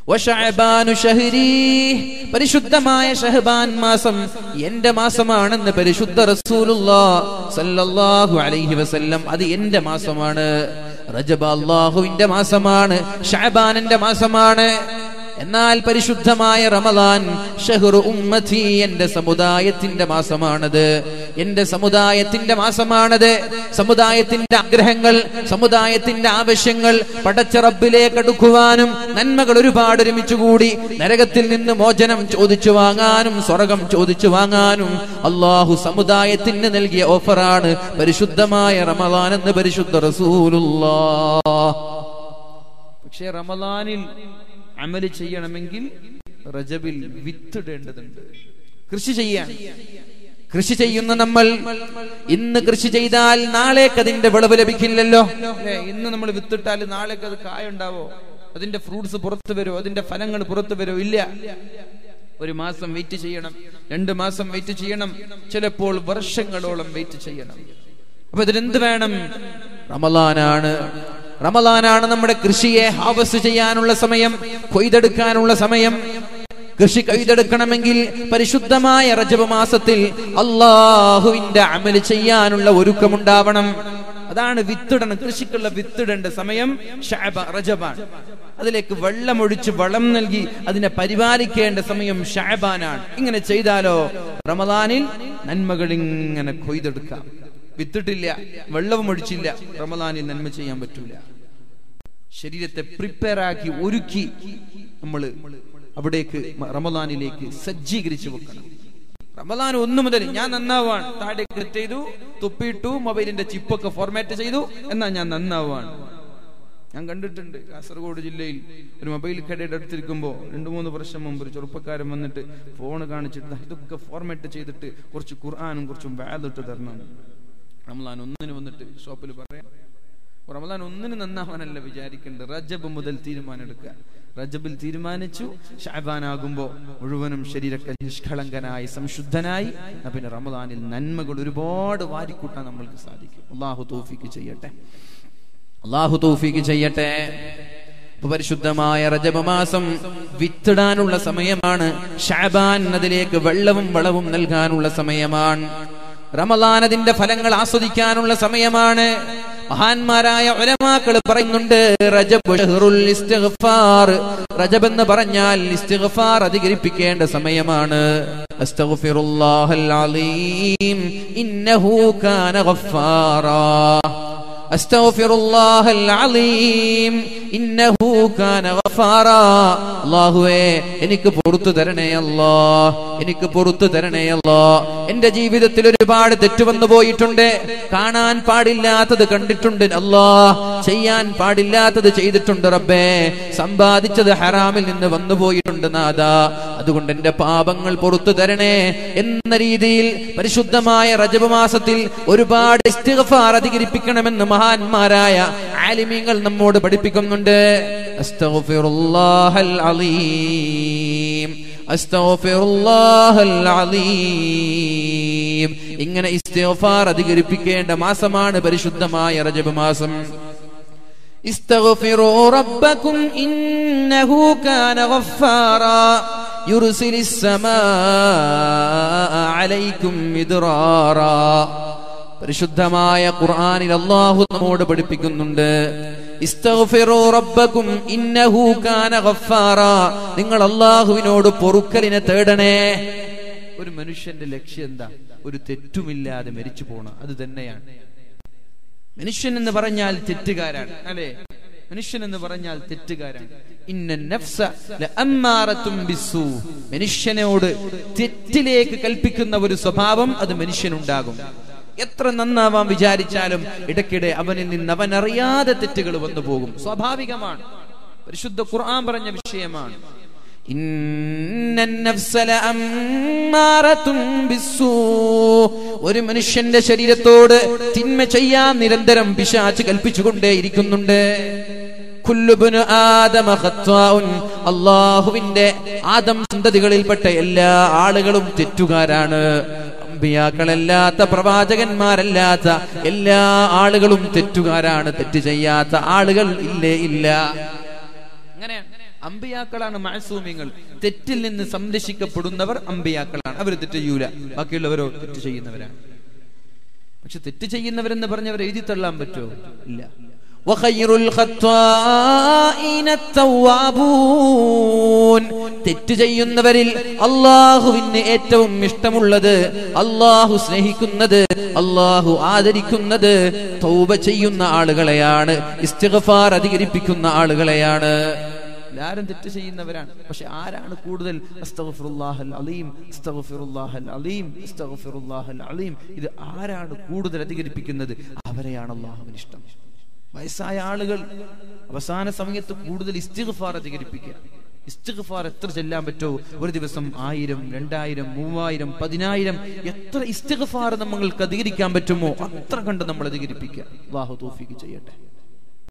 വശഅബാനു ഷഹ്രീ പരിശുദ്ധമായ ഷഹബാൻ മാസം എന്റെ മാസമാണെന്ന് പരിശുദ്ധ റസൂലുള്ളാഹ് സല്ലല്ലാഹു അലൈഹി വസല്ലം അത് എന്റെ മാസമാണ് റജബ് അല്ലാഹുവിന്റെ മാസമാണ് ഷഅബാനിന്റെ മാസമാണ് എന്നാൽ പരിശുദ്ധമായ റമദാൻ ഷഹ്റു ഉമ്മത്തി എന്റെ സമുദായത്തിന്റെ മാസമാണത് എന്റെ സമുദായത്തിന്റെ മാസമാണത് സമുദായത്തിന്റെ ആഗ്രഹങ്ങൾ സമുദായത്തിന്റെ ആവശ്യങ്ങൾ പടച്ച റബ്ബിലേക്ക് അടുക്കുവാനും നന്മകൾ ഒരുപാട് ഒരുമിച്ച് കൂടി നരകത്തിൽ നിന്ന് മോചനം ചോദിച്ചു വാങ്ങാനും സ്വർഗം ചോദിച്ചു വാങ്ങാനും അള്ളാഹു സമുദായത്തിന് നൽകിയ ഓഫറാണ് പരിശുദ്ധമായ റമദാൻ എന്ന് പരിശുദ്ധ റസൂലുള്ളാ പക്ഷേ റമദാനിൽ അമല് ചെയ്യണമെങ്കിൽ റജബിൽ വിത്തിടേണ്ടതുണ്ട് കൃഷി ചെയ്യാൻ കൃഷി ചെയ്യുന്ന നമ്മൾ ഇന്ന് കൃഷി ചെയ്താൽ നാളേക്ക് അതിന്റെ വിളവ് ലഭിക്കില്ലല്ലോ അല്ലേ ഇന്ന് നമ്മൾ വിത്തിട്ടാൽ നാളേക്ക് അത് കായുണ്ടാവോ അതിന്റെ ഫ്രൂട്ട്സ് പുറത്തു വരുമോ അതിന്റെ ഫലങ്ങൾ പുറത്തു വരുമോ ഇല്ല ഒരു മാസം വെയിറ്റ് ചെയ്യണം രണ്ട് മാസം വെയിറ്റ് ചെയ്യണം ചിലപ്പോൾ വർഷങ്ങളോളം വെയിറ്റ് ചെയ്യണം അപ്പൊ ഇതിനെന്ത് വേണം റമലാനാണ് റമലാനാണ് നമ്മുടെ കൃഷിയെ ഹാവസ് ചെയ്യാനുള്ള സമയം കൊയ്തെടുക്കാനുള്ള സമയം കൃഷി കൊയ്തെടുക്കണമെങ്കിൽ പരിശുദ്ധമായ റജബ് മാസത്തിൽ അള്ളാഹുവിന്റെ അമല് ചെയ്യാനുള്ള ഒരുക്കമുണ്ടാവണം അതാണ് വിത്തിടണം കൃഷിക്കുള്ള വിത്തിടേണ്ട സമയം ഷഅബ റജബാണ് അതിലേക്ക് വെള്ളമൊഴിച്ച് വളം നൽകി അതിനെ പരിപാലിക്കേണ്ട സമയം ഷാബാനാണ് ഇങ്ങനെ ചെയ്താലോ റമദാനിൽ നന്മകൾ ഇങ്ങനെ കൊയ്തെടുക്കാം വിത്തിട്ടില്ല വെള്ളവും ഒഴിച്ചില്ല റമദാനിൽ നന്മ ചെയ്യാൻ പറ്റൂല ശരീരത്തെ പ്രിപ്പയർ ആക്കി ഒരുക്കി നമ്മൾ അവിടേക്ക് റമദാനിലേക്ക് സജ്ജീകരിച്ചു വെക്കണം റമദാൻ ഒന്നു മുതൽ ഞാൻ നന്നാവാൻ താഴെ ക്ലിക്ക് ചെയ്തു തുപ്പിയിട്ടു മൊബൈലിന്റെ ചിപ്പൊക്കെ ഫോർമാറ്റ് ചെയ്തു എന്നാ ഞാൻ നന്നാവാൻ ഞാൻ കണ്ടിട്ടുണ്ട് കാസർഗോഡ് ജില്ലയിൽ ഒരു മൊബൈൽ കടയുടെ അടുത്തിരിക്കുമ്പോൾ രണ്ടു മൂന്ന് വർഷം മുമ്പ് ഒരു ചെറുപ്പക്കാരൻ വന്നിട്ട് ഫോൺ കാണിച്ചിട്ട് ഇതൊക്കെ ഫോർമാറ്റ് ചെയ്തിട്ട് കുറച്ച് ഖുർആാനും കുറച്ചും വാലിട്ട് തരണം റമദാൻ ഒന്നിന് വന്നിട്ട് ഷോപ്പിൽ പറയാം റമദാൻ ഒന്നിന് നന്നാവാനല്ല വിചാരിക്കേണ്ടത് റജബ് മുതൽ തീരുമാനം എടുക്കുക റജബിൽ തീരുമാനിച്ചു ഷാബാനാകുമ്പോ മുഴുവനും ശരീരക്കെ നിഷ്കളങ്കനായി സംശുദ്ധനായി എന്നാ പിന്നെ റമദാനിൽ നന്മകൾ ഒരുപാട് വാരിക്കൂട്ടാൻ നമ്മൾക്ക് സാധിക്കും അള്ളാഹു തോഫിക്ക് ചെയ്യട്ടെ അള്ളാഹു തൗഫീക്ക് ചെയ്യട്ടെ അപ്പൊ പരിശുദ്ധമായ റജബ് മാസം വിത്തിടാനുള്ള സമയമാണ് ഷാബാൻ അതിലേക്ക് വെള്ളവും വളവും നൽകാനുള്ള സമയമാണ് റമദാൻ അതിന്റെ ഫലങ്ങൾ ആസ്വദിക്കാനുള്ള സമയമാണ് മഹാന്മാരായ ഒലമാക്കൾ പറയുന്നുണ്ട് റജബ് ഷഹ്റുൽ ഇസ്തിഗ്ഫാർ റജബ് എന്ന് പറഞ്ഞാൽ ഇസ്തിഗ്ഫാർ അധികരിപ്പിക്കേണ്ട സമയമാണ് അസ്തഗ്ഫിറുല്ലാഹൽ അലീം ഇന്നഹു കാന ഗഫാറാ أستغفر الله العظيم إنه كان غفارا അള്ളാഹുവേ എനിക്ക് പുറത്തു തരണേ അല്ലാ എനിക്ക് പുറത്തു തരണേ അല്ലാ എന്റെ ജീവിതത്തിൽ ഒരുപാട് തെറ്റുവന്നു പോയിട്ടുണ്ട് കാണാൻ പാടില്ലാത്തത് കണ്ടിട്ടുണ്ട് അല്ലാ ചെയ്യാൻ പാടില്ലാത്തത് ചെയ്തിട്ടുണ്ട് റബ്ബേ സമ്പാദിച്ചത് ഹറാമിൽ നിന്ന് വന്നു പോയിട്ടുണ്ട് നാഥ അതുകൊണ്ട് എന്റെ പാപങ്ങൾ പുറത്തു തരണേ എന്ന രീതിയിൽ പരിശുദ്ധമായ റജബ് മാസത്തിൽ ഒരുപാട് ഇസ്തിഗ്ഫാർ അധികരിപ്പിക്കണമെന്ന് മഹാന്മാരായ ആലിമീങ്ങൾ നമ്മോട് പഠിപ്പിക്കുന്നുണ്ട് അസ്തഗ്ഫിറുല്ലാഹൽ അലീം അസ്തഗ്ഫിറുല്ലാഹൽ അലീം ഇങ്ങനെ ഇസ്തിഗ്ഫാർ അധികരിപ്പിക്കേണ്ട മാസമാണ് പരിശുദ്ധമായ റജബ് മാസം استغفروا ربكم إنه كان غفارا يرسل السماء عليكم مدرارا പരിശുദ്ധമായ ഖുർആനിൽ അള്ളാഹു നമ്മോട് പഠിപ്പിക്കുന്നുണ്ട് ഇസ്തഗ്ഫിറൂ റബ്ബക്കും ഇന്നഹു കാന ഗഫാറ നിങ്ങൾ അള്ളാഹുവിനോട് പൊറുക്കലിനെ തേടണേ ഒരു മനുഷ്യന്റെ ലക്ഷ്യം എന്താ ഒരു തെറ്റുമില്ലാതെ മരിച്ചു പോണ അത് തന്നെയാണ് മനുഷ്യൻ എന്ന് പറഞ്ഞാൽ തെറ്റുകാരാണ് അല്ലെ മനുഷ്യൻ എന്ന് പറഞ്ഞാൽ തെറ്റുകാരാണ് ഇന്ന നഫ്സ ലഅമ്മാറത്തും ബിസ്സൂ മനുഷ്യനോട് തെറ്റിലേക്ക് കൽപ്പിക്കുന്ന ഒരു സ്വഭാവം അത് മനുഷ്യനുണ്ടാകും എത്ര നന്നാവാൻ വിചാരിച്ചാലും ഇടയ്ക്കിടെ അവനിൽ നിന്ന് അവൻ അറിയാതെ തെറ്റുകൾ വന്നു പോകും സ്വാഭാവികമാണ് പരിശുദ്ധ ഖുർആൻ പറഞ്ഞ വിഷയമാണ് ഒരു മനുഷ്യന്റെ ശരീരത്തോട് തിന്മ ചെയ്യാൻ നിരന്തരം പിശാച്ച് കൽപ്പിച്ചുകൊണ്ടേയിരിക്കുന്നുണ്ട് അള്ളാഹുവിന്റെ ആദം സന്തതികളിൽപ്പെട്ട എല്ലാ ആളുകളും തെറ്റുകാരാണ് അമ്പിയാക്കളല്ലാത്ത പ്രവാചകന്മാരല്ലാത്ത എല്ലാ ആളുകളും തെറ്റുകാരാണ് തെറ്റ് ചെയ്യാത്ത ആളുകൾ ഇല്ലേ ഇല്ല അങ്ങനെ അമ്പിയാക്കളാണ് മാസൂമ്യങ്ങൾ തെറ്റിൽ നിന്ന് സംരക്ഷിക്കപ്പെടുന്നവർ അമ്പിയാക്കളാണ് അവർ തെറ്റ് ചെയ്യൂല ബാക്കിയുള്ളവരോ തെറ്റ് ചെയ്യുന്നവരാണ് പക്ഷെ തെറ്റ് ചെയ്യുന്നവരെന്ന് പറഞ്ഞവർ എഴുതി തള്ളാൻ പറ്റുമോ ഇല്ല وخير الخطائين التوابون തെറ്റ് ചെയ്യുന്നവരിൽ അള്ളാഹുവിന് ഏറ്റവും ഇഷ്ടമുള്ളത് അള്ളാഹു സ്നേഹിക്കുന്നത് അള്ളാഹു ആദരിക്കുന്നത് തൗബ ചെയ്യുന്ന ആളുകളെയാണ് ഇസ്തിഗ്ഫാർ അധികരിപ്പിക്കുന്ന ആളുകളെയാണ് എല്ലാരും തെറ്റ് ചെയ്യുന്നവരാണ് പക്ഷെ ആരാണ് കൂടുതൽ അസ്തഗ്ഫിറുല്ലാഹൽ അലീം അസ്തഗ്ഫിറുല്ലാഹൽ അലീം അസ്തഗ്ഫിറുല്ലാഹൽ അലീം ഇത് ആരാണ് കൂടുതൽ അധികരിപ്പിക്കുന്നത് അവരെയാണ് അള്ളാഹുവിന് ഇഷ്ടം വയസ്സായ ആളുകൾ അവസാന സമയത്ത് കൂടുതൽ ഇസ്തിഗ്ഫാർ അധികരിപ്പിക്കുക ഇസ്തിഗ്ഫാർ എത്ര ചെല്ലാൻ പറ്റുമോ ഒരു ദിവസം ആയിരം രണ്ടായിരം മൂവായിരം പതിനായിരം എത്ര ഇസ്തിഗ്ഫാർ നമ്മൾക്ക് അധികരിക്കാൻ പറ്റുമോ അത്ര കണ്ട് നമ്മൾ അധികരിപ്പിക്കുക അള്ളാഹു തോഫിക്ക് ചെയ്യട്ടെ